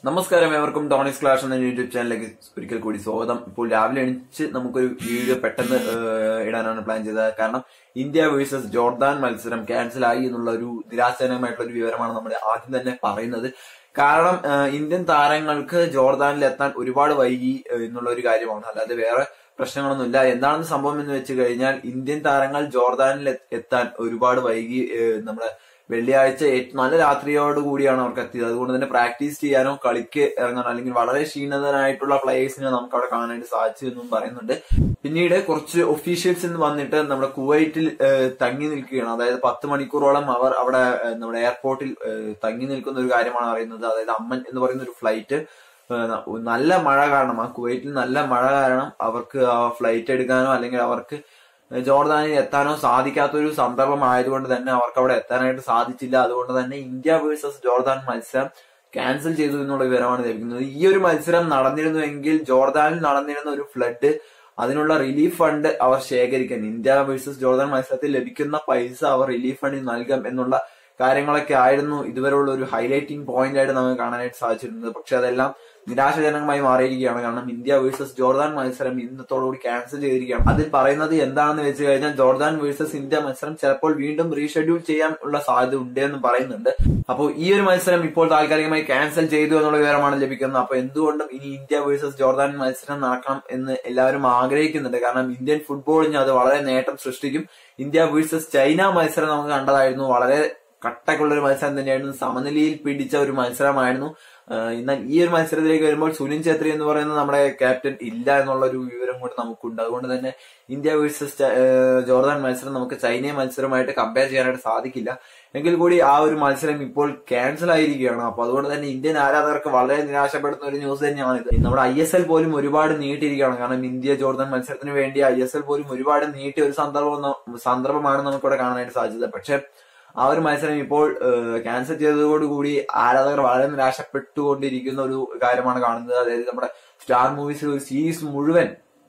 നമസ്കാരം ഏവർക്കും tunics clash എന്ന യൂട്യൂബ് ചാനലിലേക്ക് ഒരിക്കൽ കൂടി സ്വാഗതം ഇപ്പോൾ രാവിലെ എണിച്ച് നമുക്കൊരു വീഡിയോ പെട്ടെന്ന് ഏഹ്, ഇടാനാണ് പ്ലാൻ ചെയ്തത് കാരണം ഇന്ത്യ വേഴ്സസ് ജോർദാൻ മത്സരം ക്യാൻസൽ ആയി എന്നുള്ള ഒരു നിരാശജനകമായിട്ടുള്ള ഒരു വിവരമാണ് നമ്മൾ ആദ്യം തന്നെ പറയുന്നത് കാരണം ഏഹ്, ഇന്ത്യൻ താരങ്ങൾക്ക് ജോർദാനിൽ എത്താൻ ഒരുപാട് വൈകി ഏഹ്, എന്നുള്ള ഒരു കാര്യമാണ് അല്ലാതെ വേറെ പ്രശ്നങ്ങളൊന്നുമില്ല എന്താണ് സംഭവം എന്ന് വെച്ച് കഴിഞ്ഞാൽ ഇന്ത്യൻ താരങ്ങൾ ജോർദാനിൽ എ- എത്താൻ ഒരുപാട് വൈകി ഏഹ്, നമ്മുടെ വെള്ളിയാഴ്ച ഏറ്റവും നല്ല രാത്രിയോട് കൂടിയാണ് അവർക്ക് എത്തിയത് അതുകൊണ്ട് തന്നെ പ്രാക്ടീസ് ചെയ്യാനോ കളിക്ക് ഇറങ്ങാനോ അല്ലെങ്കിൽ വളരെ ക്ഷീണിതനായിട്ടുള്ള പ്ലേയേഴ്സിനെ നമുക്ക് അവിടെ കാണാനായിട്ട് സാധിച്ചു എന്നും പറയുന്നുണ്ട് പിന്നീട് കുറച്ച് ഒഫീഷ്യൽസ് എന്ന് വന്നിട്ട് നമ്മുടെ കുവൈറ്റിൽ ഏഹ്, തങ്ങി നിൽക്കുകയാണ് അതായത് പത്ത് മണിക്കൂറോളം അവർ അവിടെ ഏഹ്, നമ്മുടെ എയർപോർട്ടിൽ ഏഹ്, തങ്ങി നിൽക്കുന്ന ഒരു കാര്യമാണ് അറിയുന്നത് അതായത് അമ്മൻ എന്ന് പറയുന്ന ഒരു ഫ്ലൈറ്റ് നല്ല മഴ കാരണം ആ കുവൈറ്റിൽ നല്ല മഴ കാരണം അവർക്ക് ആ ഫ്ലൈറ്റ് എടുക്കാനോ അല്ലെങ്കിൽ അവർക്ക് ജോർദാനിൽ എത്താനോ സാധിക്കാത്ത ഒരു സന്ദർഭം ആയതുകൊണ്ട് തന്നെ അവർക്ക് അവിടെ എത്താനായിട്ട് സാധിച്ചില്ല അതുകൊണ്ട് തന്നെ ഇന്ത്യ വേഴ്സസ് ജോർദാൻ മത്സരം ക്യാൻസൽ ചെയ്തു എന്നുള്ള വിവരമാണ് ലഭിക്കുന്നത് ഈ ഒരു മത്സരം നടന്നിരുന്നുവെങ്കിൽ ജോർദാനിൽ നടന്നിരുന്ന ഒരു ഫ്ലഡ് അതിനുള്ള റിലീഫ് ഫണ്ട് അവർ ശേഖരിക്കാൻ ഇന്ത്യ വേഴ്സസ് ജോർദാൻ മത്സരത്തിൽ ലഭിക്കുന്ന പൈസ അവർ റിലീഫ് ഫണ്ടിൽ നൽകാം എന്നുള്ള കാര്യങ്ങളൊക്കെ ആയിരുന്നു ഇതുവരെയുള്ള ഒരു ഹൈലൈറ്റിംഗ് പോയിന്റ് ആയിട്ട് നമുക്ക് കാണാനായിട്ട് സാധിച്ചിരുന്നത് പക്ഷെ അതെല്ലാം നിരാശാജനകമായി മാറിയിരിക്കുകയാണ് കാരണം ഇന്ത്യ വേഴ്സസ് ജോർദാൻ മത്സരം ഇന്നത്തോടുകൂടി ക്യാൻസൽ ചെയ്തിരിക്കുകയാണ് അതിൽ പറയുന്നത് എന്താണെന്ന് വെച്ച് കഴിഞ്ഞാൽ ജോർദാൻ വേഴ്സസ് ഇന്ത്യ മത്സരം ചിലപ്പോൾ വീണ്ടും റീഷെഡ്യൂൾ ചെയ്യാൻ ഉള്ള സാധ്യത ഉണ്ട് എന്ന് പറയുന്നുണ്ട് അപ്പോൾ ഈ ഒരു മത്സരം ഇപ്പോൾ താൽക്കാലികമായി ക്യാൻസൽ ചെയ്തു എന്നുള്ള വിവരമാണ് ലഭിക്കുന്നത് അപ്പൊ എന്തുകൊണ്ടും ഇനി ഇന്ത്യ വേഴ്സസ് ജോർദാൻ മത്സരം നടക്കണം എന്ന് എല്ലാവരും ആഗ്രഹിക്കുന്നുണ്ട് കാരണം ഇന്ത്യൻ ഫുട്ബോളിന് അത് വളരെ നേട്ടം സൃഷ്ടിക്കും ഇന്ത്യ വേഴ്സസ് ചൈന മത്സരം നമുക്ക് കണ്ടതായിരുന്നു വളരെ കട്ടക്കുള്ള ഒരു മത്സരം തന്നെയായിരുന്നു സമനിലയിൽ പിടിച്ച ഒരു മത്സരമായിരുന്നു ആഹ് എന്നാൽ ഈ ഒരു മത്സരത്തിലേക്ക് വരുമ്പോൾ സുനിൽ ഛേത്രി എന്ന് പറയുന്ന നമ്മുടെ ക്യാപ്റ്റൻ ഇല്ല എന്നുള്ള ഒരു വിവരം കൂടി നമുക്കുണ്ട് അതുകൊണ്ട് തന്നെ ഇന്ത്യ വേഴ്സസ് ജോർദാൻ മത്സരം നമുക്ക് ചൈനയെ മത്സരമായിട്ട് കമ്പയർ ചെയ്യാനായിട്ട് സാധിക്കില്ല എങ്കിൽ കൂടി ആ ഒരു മത്സരം ഇപ്പോൾ ക്യാൻസൽ ആയിരിക്കുകയാണ് അപ്പൊ അതുകൊണ്ട് തന്നെ ഇന്ത്യൻ ആരാധകർക്ക് വളരെ നിരാശപ്പെടുന്ന ഒരു ന്യൂസ് തന്നെയാണ് ഇത് നമ്മുടെ ഐ എസ് എൽ പോലും ഒരുപാട് നീട്ടിയിരിക്കുകയാണ് കാരണം ഇന്ത്യ ജോർദാൻ മത്സരത്തിന് വേണ്ടി ഐ എസ് എൽ പോലും ഒരുപാട് നീട്ടിയ ഒരു സന്ദർഭം ന- സന്ദർഭമാണ് നമുക്കിവിടെ കാണാനായിട്ട് സാധിച്ചത് പക്ഷെ ആ ഒരു മത്സരം ഇപ്പോൾ ക്യാൻസൽ ചെയ്തതോടുകൂടി ആരാധകർ വളരെ നിരാശപ്പെട്ടുകൊണ്ടിരിക്കുന്ന ഒരു കാര്യമാണ് കാണുന്നത് അതായത് നമ്മുടെ സ്റ്റാർ മൂവീസിൽ ഒരു സീരീസ് മുഴുവൻ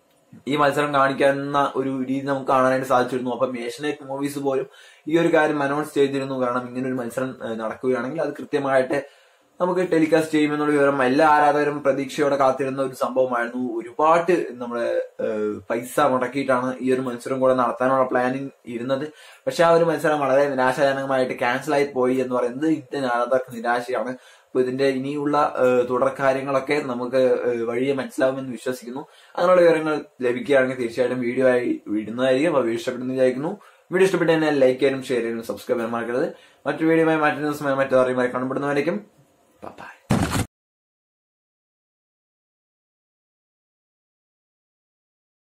ഈ മത്സരം കാണിക്കുന്ന ഒരു രീതി നമുക്ക് കാണാനായിട്ട് സാധിച്ചിരുന്നു അപ്പം ഏഷ്യനെറ്റ് മൂവീസ് പോലും ഈ ഒരു കാര്യം അനൗൺസ് ചെയ്തിരുന്നു കാരണം ഇങ്ങനെ ഒരു മത്സരം ഏഹ്, നടക്കുകയാണെങ്കിൽ അത് കൃത്യമായിട്ട് നമുക്ക് ടെലികാസ്റ്റ് ചെയ്യുമെന്നുള്ള വിവരം എല്ലാ ആരാധകരും പ്രതീക്ഷയോടെ കാത്തിരുന്ന ഒരു സംഭവമായിരുന്നു ഒരുപാട് നമ്മുടെ ഏഹ്, പൈസ മുടക്കിയിട്ടാണ് ഈ ഒരു മത്സരം കൂടെ നടത്താനുള്ള പ്ലാനിങ് ഇരുന്നത് പക്ഷെ ആ ഒരു മത്സരം വളരെ നിരാശാജനകമായിട്ട് ക്യാൻസൽ ആയി പോയി എന്ന് പറയുന്നത് ഇന്ത്യൻ ആരാധകർക്ക് നിരാശയാണ് അപ്പൊ ഇതിന്റെ ഇനിയുള്ള ഏഹ്, തുടർ കാര്യങ്ങളൊക്കെ നമുക്ക് ഏഹ്, വഴിയെ മനസ്സിലാവുമെന്ന് വിശ്വസിക്കുന്നു അങ്ങനെയുള്ള വിവരങ്ങൾ ലഭിക്കുകയാണെങ്കിൽ തീർച്ചയായിട്ടും വീഡിയോ ആയി ഇടുന്നതായിരിക്കും അപ്പൊ വീഡിയോ ഇഷ്ടപ്പെടുന്ന വിചാരിക്കുന്നു വീഡിയോ ഇഷ്ടപ്പെട്ട് തന്നെ ലൈക്ക് ചെയ്യാനും ഷെയർ ചെയ്യാനും സബ്സ്ക്രൈബ് ചെയ്യാൻ മറക്കരുത് മറ്റു വീഡിയോയുമായി മറ്റു ദിവസമായി മറ്റു അറിയുമായി കാണപ്പെടുന്നവരേക്കും ബൈ